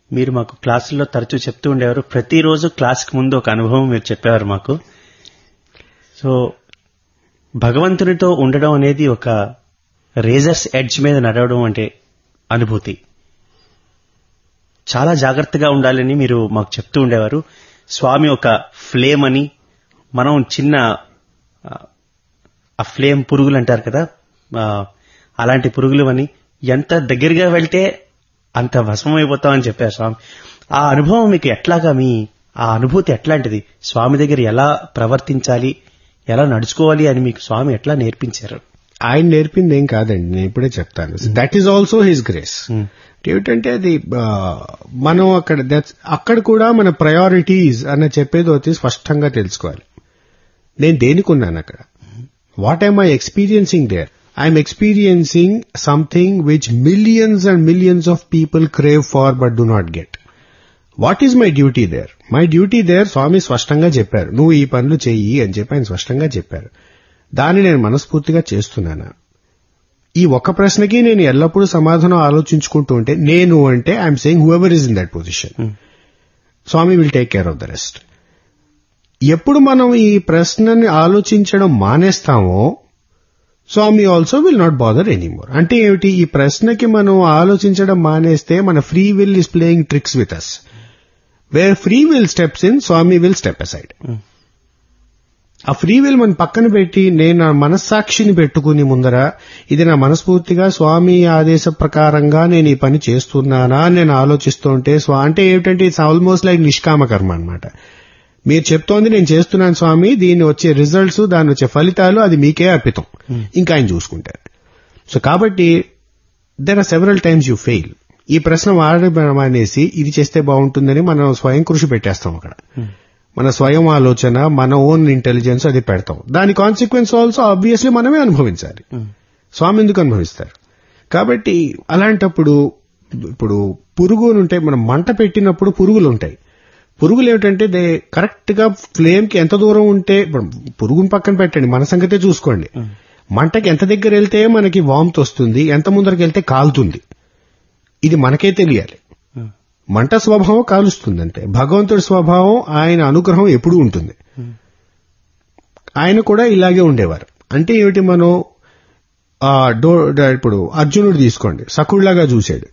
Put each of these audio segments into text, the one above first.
మీరు మాకు క్లాసుల్లో తరచూ చెప్తూ ఉండేవారు ప్రతిరోజు క్లాస్కి ముందు ఒక అనుభవం మీరు చెప్పేవారు మాకు సో భగవంతునితో ఉండడం అనేది ఒక రేజర్స్ ఎడ్జ్ మీద నడవడం అంటే అనుభూతి చాలా జాగ్రత్తగా ఉండాలని మీరు మాకు చెప్తూ ఉండేవారు స్వామి ఒక ఫ్లేమ్ అని మనం చిన్న ఆ, ఆ ఫ్లేమ్ పురుగులు అంటారు కదా ఆ, అలాంటి పురుగులు అని ఎంత దగ్గరగా వెళ్తే అంత భస్మమైపోతామని చెప్పారు స్వామి ఆ అనుభవం మీకు ఎట్లాగా మీ ఆ అనుభూతి ఎట్లాంటిది స్వామి దగ్గర ఎలా ప్రవర్తించాలి ఎలా నడుచుకోవాలి అని మీకు స్వామి ఎట్లా నేర్పించారు ఆయన నేర్పింది ఏం కాదండి నేను ఇప్పుడే చెప్తాను that is also his grace ఏమిటంటే అది ఆ, మనం అక్కడ that's- అక్కడ కూడా మన ప్రయారిటీస్ అని చెప్పేది వచ్చి స్పష్టంగా తెలుసుకోవాలి నేను దేనికి ఉన్నాను అక్కడ what I'm I experiencing there I'm experiencing something which millions and millions of people crave for but do not get what is my duty there my duty there Swami స్పష్టంగా చెప్పారు నువ్వు ఈ పనులు చెయ్యి అని చెప్పి ఆయన స్పష్టంగా చెప్పారు దాన్ని నేను మనస్ఫూర్తిగా చేస్తున్నానా ఈ ఒక్క ప్రశ్నకి నేను ఎల్లప్పుడూ సమాధానం ఆలోచించుకుంటూ ఉంటే నేను అంటే I'm saying whoever is in that position Swami will take care of the rest ఎప్పుడు మనం ఈ ప్రశ్నని ఆలోచించడం మానేస్తామో Swami also will not bother anymore అంటే ఏమిటి ఈ ప్రశ్నకి మనం ఆలోచించడం మానేస్తే మన free will is playing tricks with us where free will steps in Swami will step aside ఆ ఫ్రీ విల్ మన పక్కన పెట్టి నేను నా మనస్సాక్షిని పెట్టుకుని ముందర ఇది నా మనస్ఫూర్తిగా స్వామి ఆదేశ ప్రకారంగా నేను ఈ పని చేస్తున్నానా అని నేను ఆలోచిస్తుంటే స్వా అంటే ఏమిటంటే ఇట్స్ ఆల్మోస్ట్ లైక్ నిష్కామ కర్మ అనమాట మీరు చెప్తోంది నేను చేస్తున్నాను స్వామి దీని వచ్చే రిజల్ట్స్ దాని వచ్చే ఫలితాలు అది మీకే అర్పితం ఇంకా ఆయన చూసుకుంటారు సో కాబట్టి there are several times you fail ఈ ప్రశ్న వాడడం అనేసి ఇది చేస్తే బాగుంటుందని మనం స్వయం కృషి పెట్టేస్తాం అక్కడ మన స్వయం ఆలోచన మన ఓన్ ఇంటెలిజెన్స్ అది పెడతాం దాని కాన్సిక్వెన్స్ ఆల్సో ఆబ్వియస్లీ మనమే అనుభవించాలి స్వామి ఎందుకు అనుభవిస్తారు కాబట్టి అలాంటప్పుడు ఇప్పుడు పురుగులు ఉంటాయి మనం మంట పెట్టినప్పుడు పురుగులు ఉంటాయి పురుగులు ఏమిటంటే దే కరెక్ట్ గా ఫ్లేమ్ కి ఎంత దూరం ఉంటే ఇప్పుడు పురుగుని పక్కన పెట్టండి మన సంగతే చూసుకోండి మంటకి ఎంత దగ్గర వెళ్తే మనకి వామ్త్ వస్తుంది ఎంత ముందరికి వెళ్తే కాలుతుంది ఇది మనకే తెలియాలి మంట స్వభావం కాలుస్తుంది అంతే భగవంతుడి స్వభావం ఆయన అనుగ్రహం ఎప్పుడూ ఉంటుంది ఆయన కూడా ఇలాగే ఉండేవారు అంటే ఏమిటి మనం ఆ డో ఇప్పుడు అర్జునుడు తీసుకోండి సకుళ్లాగా చూశాడు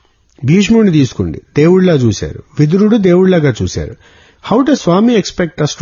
భీష్ముడిని తీసుకోండి దేవుళ్లా చూశారు విదురుడు దేవుళ్లాగా చూశారు హౌ డ స్వామి ఎక్స్పెక్ట్ అస్